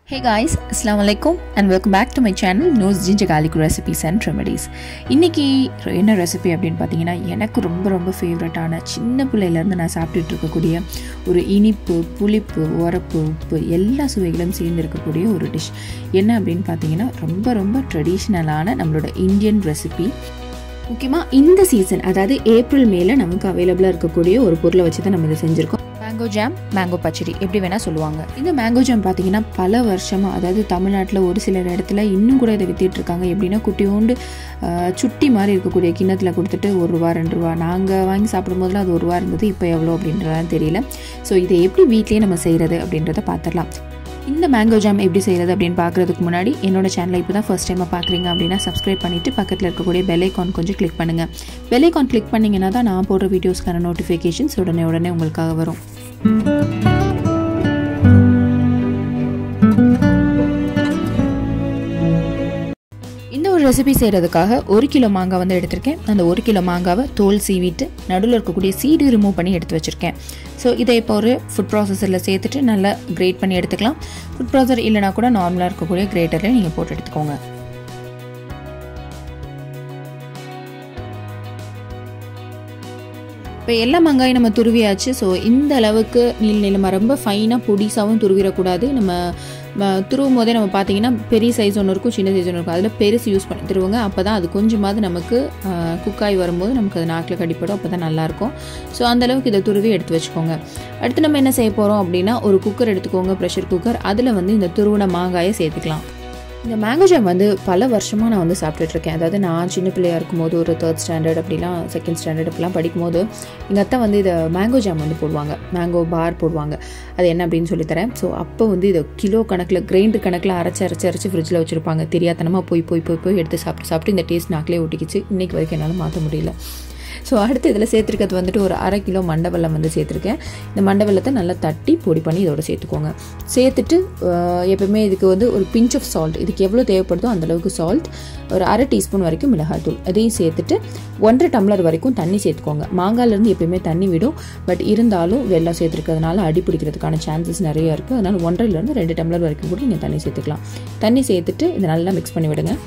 ஹே guys அஸ்லாம் வலைக்கும் and welcome back to my channel nose ginger garlic recipes and remedies இன்றைக்கி என்ன recipe அப்படின்னு பார்த்தீங்கன்னா எனக்கு ரொம்ப ரொம்ப ஃபேவரட்டான சின்ன பிள்ளையிலேருந்து நான் சாப்பிட்டுட்டு இருக்கக்கூடிய ஒரு இனிப்பு புளிப்பு உரப்பு உப்பு எல்லா சுவைகளும் சேர்ந்து இருக்கக்கூடிய ஒரு டிஷ் என்ன அப்படின்னு பார்த்தீங்கன்னா ரொம்ப ரொம்ப ட்ரெடிஷ்னலான நம்மளோட இந்தியன் ரெசிபி முக்கியமாக இந்த சீசன் அதாவது ஏப்ரல் மேல நமக்கு அவைலபிளாக இருக்கக்கூடிய ஒரு பொருளை வச்சு தான் நம்ம இதை செஞ்சுருக்கோம் மேங்கோ ஜாம் மேங்கோ பச்சடி எப்படி வேணால் சொல்லுவாங்க இந்த மேங்கோ ஜாம் பார்த்தீங்கன்னா பல வருஷமாக அதாவது தமிழ்நாட்டில் ஒரு சில இடத்துல இன்னும் கூட இதை வித்திட்டு இருக்காங்க எப்படின்னா குட்டியோண்டு ஆஹ், சுட்டி மாதிரி இருக்கக்கூடிய கிண்ணத்தில் கொடுத்துட்டு ஒரு ரூபா ரெண்டு ரூபா நாங்கள் வாங்கி சாப்பிடும் போதெல்லாம் அது ஒரு ரூபா இருந்தது இப்போ எவ்வளோ அப்படின்றதான் தெரியல ஸோ இதை எப்படி வீட்லேயே நம்ம செய்கிறது அப்படின்றத பார்த்துடலாம் இந்த மேங்கோ ஜாம் எப்படி செய்கிறது அப்படின்னு பார்க்குறதுக்கு முன்னாடி என்னோட சேனலை இப்போ தான் ஃபஸ்ட் டைமாக பார்க்குறீங்க அப்படின்னா சப்ஸ்கிரைப் பண்ணிவிட்டு பக்கத்தில் இருக்கக்கூடிய பெல் ஐக்கான் கொஞ்சம் கிளிக் பண்ணுங்கள் பெல் ஐக்கான் கிளிக் பண்ணிங்கன்னா தான் நான் போடுற வீடியோஸ்க்கான நோட்டிஃபிகேஷன்ஸ் உடனே உடனே உங்களுக்காக வரும் இந்த ஒரு ரெசிபி செய்கிறதுக்காக ஒரு கிலோ மாங்காய் வந்து எடுத்திருக்கேன் அந்த ஒரு கிலோ மாங்காவை தோல் சீவிட்டு நடுவில் இருக்கக்கூடிய சீடு ரிமூவ் பண்ணி எடுத்து வச்சுருக்கேன் ஸோ இதை இப்போ ஒரு ஃபுட் ப்ராசஸரில் சேர்த்துட்டு நல்லா கிரேட் பண்ணி எடுத்துக்கலாம் ஃபுட் ப்ராசர் இல்லைனா கூட நார்மலாக இருக்கக்கூடிய கிரேட்டரில் நீங்கள் போட்டு எடுத்துக்கோங்க இப்போ எல்லா மாங்காயும் நம்ம துருவியாச்சு ஸோ இந்த அளவுக்கு நீள் நீளமாக ரொம்ப ஃபைனாக பொடிசாகவும் துருவிடக்கூடாது நம்ம ம, துருவும் போதே நம்ம பார்த்தீங்கன்னா பெரிய சைஸ் ஒன்று இருக்கும் சின்ன சைஸ் ஒன்று இருக்கும் அதில் பெருசு யூஸ் பண்ணி திருவுங்க அப்போ தான் அது கொஞ்சமாவது நமக்கு குக்காய் வரும்போது நமக்கு அது நாக்கில் கடிப்படும் அப்போ தான் நல்லாயிருக்கும் ஸோ அந்த அளவுக்கு இதை துருவி எடுத்து வச்சுக்கோங்க அடுத்து நம்ம என்ன செய்ய போகிறோம் அப்படின்னா ஒரு குக்கர் எடுத்துக்கோங்க ப்ரெஷர் குக்கர் அதில் வந்து இந்த துருவின மாங்காயை சேர்த்துக்கலாம் இந்த மேங்கோ ஜாம் வந்து பல வருஷமாக நான் வந்து சாப்பிட்டுட்ருக்கேன் அதாவது நான் சின்ன பிள்ளையாக இருக்கும்போது ஒரு தேர்ட் ஸ்டாண்டர்ட் அப்படிலாம் செகண்ட் ஸ்டாண்டர்ட் அப்படிலாம் படிக்கும்போது எங்கள் அத்தை வந்து இதை மேங்கோ ஜாம் வந்து போடுவாங்க மேங்கோ பார் போடுவாங்க அது என்ன அப்படின்னு சொல்லித்தரேன் ஸோ அப்போ வந்து இதை கிலோ கணக்கில் கிரைண்டர் கணக்கில் அரைச்சி அரைச்சி அரைச்சி ஃப்ரிட்ஜில் வச்சுருப்பாங்க தெரியாதனமாக போய் போய் போய் போய் எடுத்து சாப்பிட்டு சாப்பிட்டு இந்த டேஸ்ட் நாக்கிலே ஒட்டிக்கிச்சு இன்றைக்கி வரைக்கும் என்னால் மாற்ற முடியல ஸோ அடுத்து இதில் சேர்த்துருக்கிறது வந்துட்டு ஒரு அரை கிலோ மண்டவெல்லம் வந்து சேர்த்துருக்கேன் இந்த மண்டவெல்லத்தை நல்லா தட்டி பொடி பண்ணி இதோட சேர்த்துக்கோங்க சேர்த்துட்டு ஆஹ், எப்பவுமே இதுக்கு வந்து ஒரு பிஞ்ச் ஆஃப் சால்ட் இதுக்கு எவ்வளோ தேவைப்படுதோ அந்த அளவுக்கு சால்ட் ஒரு அரை டீஸ்பூன் வரைக்கும் மிளகாய்த்தூள் அதையும் சேர்த்துட்டு ஒன்றரை டம்ளர் வரைக்கும் தண்ணி சேர்த்துக்கோங்க மாங்காயிலேருந்து எப்பயுமே தண்ணி விடும் பட் இருந்தாலும் வெள்ளம் சேர்த்துருக்கிறதுனால அடி பிடிக்கிறதுக்கான சான்சஸ் நிறைய இருக்குது அதனால் ஒன்றரைலேருந்து ரெண்டு டம்ளர் வரைக்கும் கூட நீங்கள் தண்ணி சேர்த்துக்கலாம் தண்ணி சேர்த்துட்டு இதை நல்லா மிக்ஸ் பண்ணி விடுங்க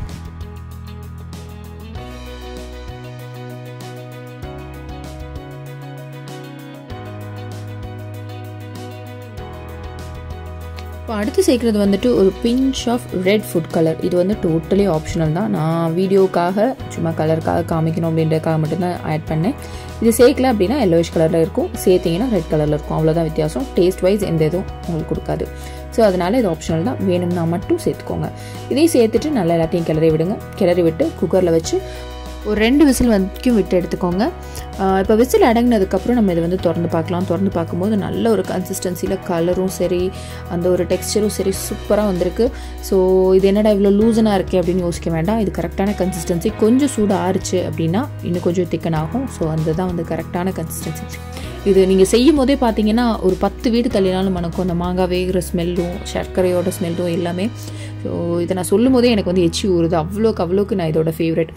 இப்போ அடுத்து சேர்க்குறது வந்துட்டு ஒரு pinch of red food colour இது வந்து டோட்டலி ஆப்ஷனல் தான் நான் வீடியோக்காக சும்மா கலருக்காக காமிக்கணும் அப்படின்றதுக்காக மட்டும்தான் ஆட் பண்ணேன் இது சேர்க்கல அப்படின்னா எல்லோயிஷ் கலரில் இருக்கும் சேர்த்திங்கன்னா ரெட் கலரில் இருக்கும் அவ்வளோதான் வித்தியாசம் டேஸ்ட் வைஸ் எந்த இதுவும் உங்களுக்கு கொடுக்காது ஸோ அதனால் இது ஆப்ஷனல் தான் வேணும்னா மட்டும் சேர்த்துக்கோங்க இதையும் சேர்த்துட்டு நல்லா எல்லாத்தையும் கிளறி விடுங்க கிளறி விட்டு குக்கரில் வச்சு ஒரு ரெண்டு விசில் வரைக்கும் விட்டு எடுத்துக்கோங்க இப்போ விசில் அடங்கினதுக்கப்புறம் நம்ம இதை வந்து திறந்து பார்க்கலாம் திறந்து பார்க்கும்போது நல்ல ஒரு கன்சிஸ்டன்சியில் கலரும் சரி அந்த ஒரு டெக்ஸ்டரும் சரி சூப்பராக வந்திருக்கு ஸோ இது என்னடா இவ்வளோ லூசனாக இருக்கே அப்படின்னு யோசிக்க வேண்டாம் இது கரெக்டான கன்சிஸ்டன்சி கொஞ்சம் சூடு ஆறுச்சு அப்படின்னா இன்னும் கொஞ்சம் திக்கன் ஆகும் ஸோ அதுதான் வந்து கரெக்டான கன்சிஸ்டன்சி இது நீங்கள் செய்யும் போதே பார்த்தீங்கன்னா ஒரு பத்து வீடு தள்ளினாலும் மணக்கும் அந்த மாங்காய் வேகிற ஸ்மெல்லும் சர்க்கரையோட ஸ்மெல்லும் எல்லாமே ஸோ இதை நான் சொல்லும் போதே எனக்கு வந்து எச்சி ஊறுது அவ்வளோக்கு அவ்வளோக்கு நான் இதோட ஃபேவரட்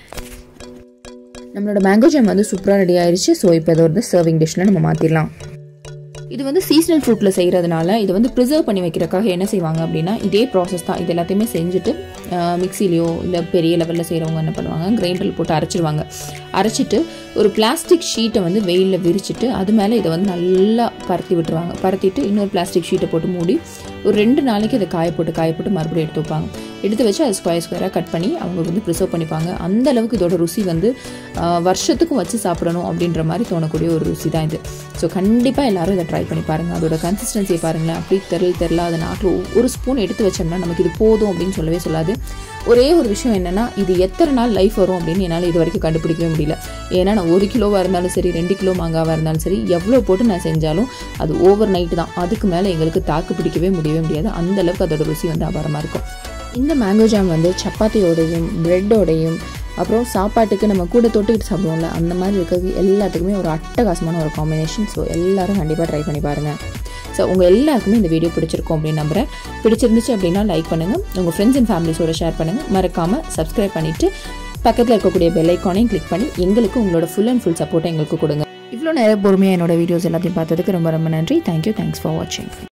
நம்மளோட மேங்கோ ஜாம் வந்து சூப்பராக ரெடி ஆயிருச்சு ஸோ இப்போ இதை வந்து சர்விங் டிஷ்ஷில் நம்ம மாற்றிடலாம் இது வந்து சீசனல் ஃப்ரூட்டில் செய்கிறதுனால இது வந்து ப்ரிசர்வ் பண்ணி வைக்கிறதுக்காக என்ன செய்வாங்க அப்படின்னா இதே ப்ராசஸ் தான் இது எல்லாத்தையுமே செஞ்சுட்டு மிக்சிலையோ இல்லை பெரிய லெவலில் செய்கிறவங்க என்ன பண்ணுவாங்க கிரைண்டரில் போட்டு அரைச்சிடுவாங்க அரைச்சிட்டு ஒரு பிளாஸ்டிக் ஷீட்டை வந்து வெயிலில் விரிச்சிட்டு அது மேலே இதை வந்து நல்லா பரத்தி விட்டுருவாங்க பரத்திட்டு இன்னொரு பிளாஸ்டிக் ஷீட்டை போட்டு மூடி ஒரு ரெண்டு நாளைக்கு இதை காய போட்டு காய போட்டு மறுபடியும் எடுத்து வைப்பாங்க எடுத்து வச்சு அது ஸ்கொயர் ஸ்கொயராக கட் பண்ணி அவங்க வந்து ப்ரிசர்வ் பண்ணிப்பாங்க அந்த அளவுக்கு இதோட ருசி வந்து ஆஹ், வருஷத்துக்கும் வச்சு சாப்பிடணும் அப்படின்ற மாதிரி தோணக்கூடிய ஒரு ருசி தான் இது ஸோ கண்டிப்பாக எல்லாரும் இதை ட்ரை பண்ணி பாருங்கள் அதோட கன்சிஸ்டன்சியை பாருங்களேன் அப்படி தெரியல தெரில அதை நாட்டில் ஒரு ஸ்பூன் எடுத்து வச்சோம்னா நமக்கு இது போதும் அப்படின்னு சொல்லவே சொல்லாது ஒரே ஒரு விஷயம் என்னென்னா இது எத்தனை நாள் லைஃப் வரும் அப்படின்னு என்னால் இது வரைக்கும் கண்டுபிடிக்கவே முடியல ஏன்னா நான் ஒரு கிலோவாக இருந்தாலும் சரி ரெண்டு கிலோ மாங்காவாக இருந்தாலும் சரி எவ்வளோ போட்டு நான் செஞ்சாலும் அது ஓவர் நைட்டு தான் அதுக்கு மேலே எங்களுக்கு தாக்கு பிடிக்கவே முடியவே முடியாது அந்த அளவுக்கு அதோட ருசி வந்து அபாரமாக இருக்கும் இந்த மேங்கோ ஜாம் வந்து சப்பாத்தியோடையும் ப்ரெட்டோடையும் அப்புறம் சாப்பாட்டுக்கு நம்ம கூட தொட்டுக்கிட்டு சாப்பிடுவோம்ல அந்த மாதிரி இருக்கிறது எல்லாத்துக்குமே ஒரு அட்டகாசமான ஒரு காம்பினேஷன் ஸோ எல்லாரும் கண்டிப்பாக ட்ரை பண்ணி பாருங்கள் ஸோ உங்கள் எல்லாருக்குமே இந்த வீடியோ பிடிச்சிருக்கும் அப்படின்னு நம்புறேன் பிடிச்சிருந்துச்சு அப்படின்னா லைக் பண்ணுங்கள் உங்கள் ஃப்ரெண்ட்ஸ் அண்ட் ஃபேமிலிஸோட ஷேர் பண்ணுங்கள் மறக்காமல் சப்ஸ்கிரைப் பண்ணிவிட்டு பக்கத்தில் இருக்கக்கூடிய பெல் ஐக்கானையும் கிளிக் பண்ணி எங்களுக்கு உங்களோட ஃபுல் அண்ட் ஃபுல் சப்போர்ட்டை எங்களுக்கு கொடுங்க இவ்வளோ நேரம் பொறுமையாக என்னோட வீடியோஸ் எல்லாத்தையும் பார்த்ததுக்கு ரொம்ப ரொம்ப நன்றி தேங்க்யூ தேங்க்ஸ் ஃபார் வாட்சிங்